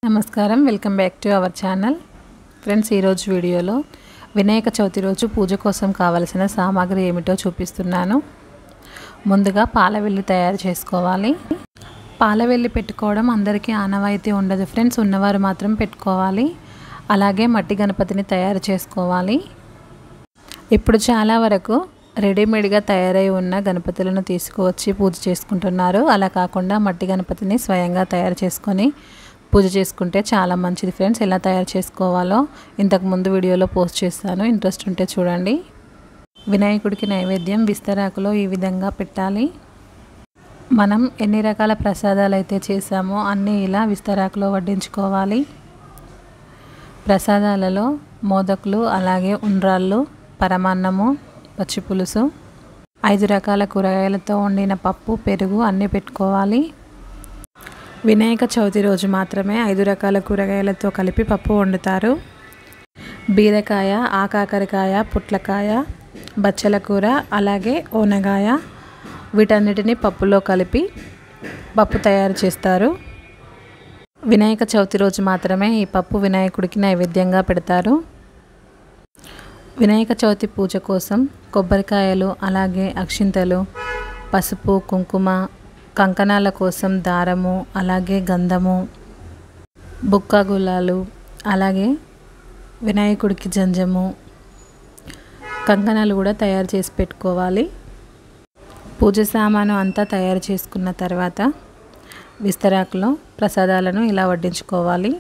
నమస్కారం welcome back to our channel friends ఈరోజు వీడియోలో వినాయక చవితి రోజు పూజ కోసం కావలసిన సామాగ్రి ఏమిటో చూపిస్తున్నాను ముందుగా పాలవెల్లి తయారు చేసుకోవాలి పాలవెల్లి పెట్టుకోవడం అందరికీ ఆనవాయితీ ఉండదు ఫ్రెండ్స్ ఉన్నవారు మాత్రం పెట్టుకోవాలి అలాగే మట్టి గణపతిని తయారు చేసుకోవాలి ఇప్పుడు చాలా వరకు రెడీమేడ్గా తయారై ఉన్న గణపతులను తీసుకువచ్చి పూజ చేసుకుంటున్నారు అలా కాకుండా మట్టి గణపతిని స్వయంగా తయారు చేసుకొని పూజ చేసుకుంటే చాలా మంచిది ఫ్రెండ్స్ ఎలా తయారు చేసుకోవాలో ఇంతకు ముందు వీడియోలో పోస్ట్ చేస్తాను ఇంట్రెస్ట్ ఉంటే చూడండి వినాయకుడికి నైవేద్యం విస్తరాకులో ఈ విధంగా పెట్టాలి మనం ఎన్ని రకాల ప్రసాదాలు అయితే చేసామో అన్నీ ఇలా విస్తరాకులో వడ్డించుకోవాలి ప్రసాదాలలో మోదకులు అలాగే ఉండ్రాళ్ళు పరమాన్నము పచ్చి పులుసు ఐదు రకాల కూరగాయలతో వండిన పప్పు పెరుగు అన్నీ పెట్టుకోవాలి వినాయక చవితి రోజు మాత్రమే ఐదు రకాల కూరగాయలతో కలిపి పప్పు వండుతారు బీరకాయ ఆకాకరకాయ పుట్లకాయ బచ్చల కూర అలాగే ఓనగాయ వీటన్నిటిని పప్పులో కలిపి పప్పు తయారు చేస్తారు వినాయక చవితి రోజు మాత్రమే ఈ పప్పు వినాయకుడికి నైవేద్యంగా పెడతారు వినాయక చవితి పూజ కోసం కొబ్బరికాయలు అలాగే అక్షింతలు పసుపు కుంకుమ కంకణాల కోసం దారము అలాగే గంధము బుక్క గులాలు అలాగే వినాయకుడికి జంజము కంకణాలు కూడా తయారు చేసి పెట్టుకోవాలి పూజ సామాను అంతా తయారు చేసుకున్న తర్వాత విస్తరాకులో ప్రసాదాలను ఇలా వడ్డించుకోవాలి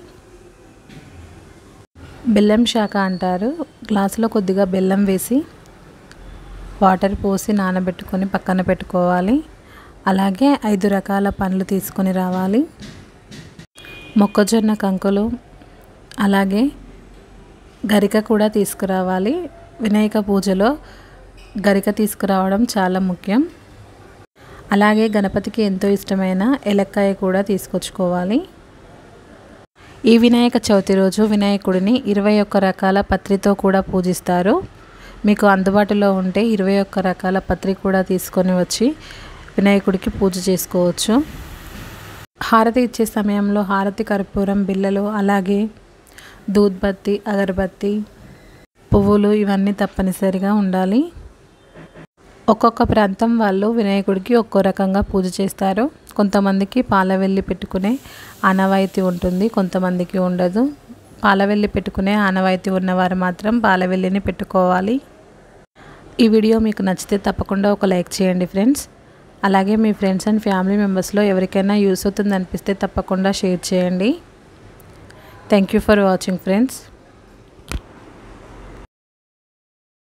బెల్లం శాఖ అంటారు గ్లాసులో కొద్దిగా బెల్లం వేసి వాటర్ పోసి నానబెట్టుకొని పక్కన పెట్టుకోవాలి అలాగే ఐదు రకాల పండ్లు తీసుకొని రావాలి మొక్కజొన్న కంకులు అలాగే గరిక కూడా తీసుకురావాలి వినాయక పూజలో గరిక తీసుకురావడం చాలా ముఖ్యం అలాగే గణపతికి ఎంతో ఇష్టమైన ఎలక్కాయ కూడా తీసుకొచ్చుకోవాలి ఈ వినాయక చవితి రోజు వినాయకుడిని ఇరవై ఒక్క రకాల పత్రితో కూడా పూజిస్తారు మీకు అందుబాటులో ఉంటే ఇరవై ఒక్క రకాల పత్రి కూడా తీసుకొని వచ్చి వినాయకుడికి పూజ చేసుకోవచ్చు హారతి ఇచ్చే సమయంలో హారతి కర్పూరం బిళ్ళలు అలాగే దూద్బత్తి అగరబత్తి పువ్వులు ఇవన్నీ తప్పనిసరిగా ఉండాలి ఒక్కొక్క ప్రాంతం వాళ్ళు వినాయకుడికి ఒక్కో రకంగా పూజ చేస్తారు కొంతమందికి పాలవెల్లి పెట్టుకునే ఆనవాయితీ ఉంటుంది కొంతమందికి ఉండదు పాలవెల్లి పెట్టుకునే ఆనవాయితీ ఉన్నవారు మాత్రం పాలవెల్లిని పెట్టుకోవాలి ఈ వీడియో మీకు నచ్చితే తప్పకుండా ఒక లైక్ చేయండి ఫ్రెండ్స్ అలాగే మీ ఫ్రెండ్స్ అండ్ ఫ్యామిలీ మెంబర్స్లో ఎవరికైనా యూస్ అవుతుంది అనిపిస్తే తప్పకుండా షేర్ చేయండి thank you for watching friends